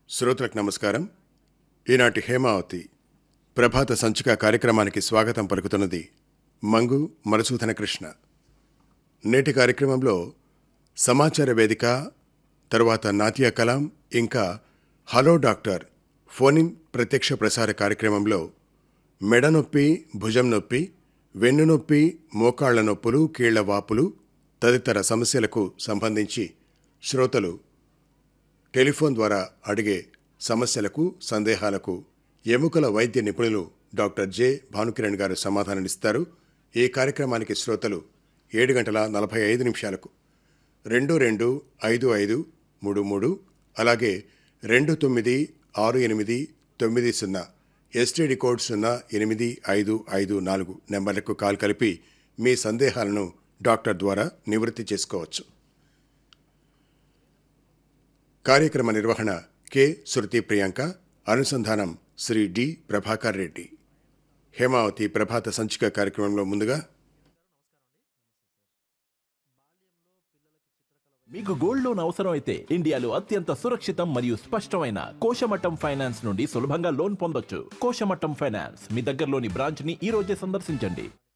శ్రోతలకు నమస్కారం ఈనాటి హేమావతి ప్రభాత సంచిక కార్యక్రమానికి స్వాగతం పలుకుతున్నది మంగు మరసూధన కృష్ణ నేటి కార్యక్రమంలో సమాచార వేదిక తరువాత నాట్య కలాం ఇంకా హలో డాక్టర్ ఫోనిన్ ప్రత్యక్ష ప్రసార కార్యక్రమంలో మెడ నొప్పి భుజం నొప్పి వెన్ను నొప్పి మోకాళ్ల నొప్పులు కీళ్ల వాపులు తదితర సమస్యలకు సంబంధించి శ్రోతలు టెలిఫోన్ ద్వారా అడిగే సమస్యలకు సందేహాలకు ఎముకల వైద్య నిపుణులు డాక్టర్ జె భానుకిరణ్ గారు సమాధానమిస్తారు ఈ కార్యక్రమానికి శ్రోతలు ఏడు గంటల నలభై ఐదు నిమిషాలకు రెండు రెండు ఐదు ఐదు మూడు మూడు అలాగే రెండు తొమ్మిది ఆరు ఎనిమిది తొమ్మిది సున్నా ఎస్టీడీ కోడ్ సున్నా ఎనిమిది ఐదు ఐదు నాలుగు నెంబర్లకు కాల్ కలిపి మీ సందేహాలను డాక్టర్ ద్వారా నివృత్తి చేసుకోవచ్చు కార్యక్రమ నిర్వహణ కె శృతి ప్రియాంక అనుసంధానం శ్రీ డి ప్రభాకర్ రెడ్డి హేమావతి ప్రభాత సంచిక కార్యక్రమంలో ముందుగా మీకు గోల్డ్ లోన్ అవసరం అయితే ఇండియాలో అత్యంత సురక్షితం మరియు స్పష్టమైన కోశమట్టం ఫైనాన్స్ నుండి సులభంగా లోన్ పొందొచ్చు కోశమట్టం ఫైనాన్స్ మీ దగ్గరలోని బ్రాంచ్ ని ఈ రోజే సందర్శించండి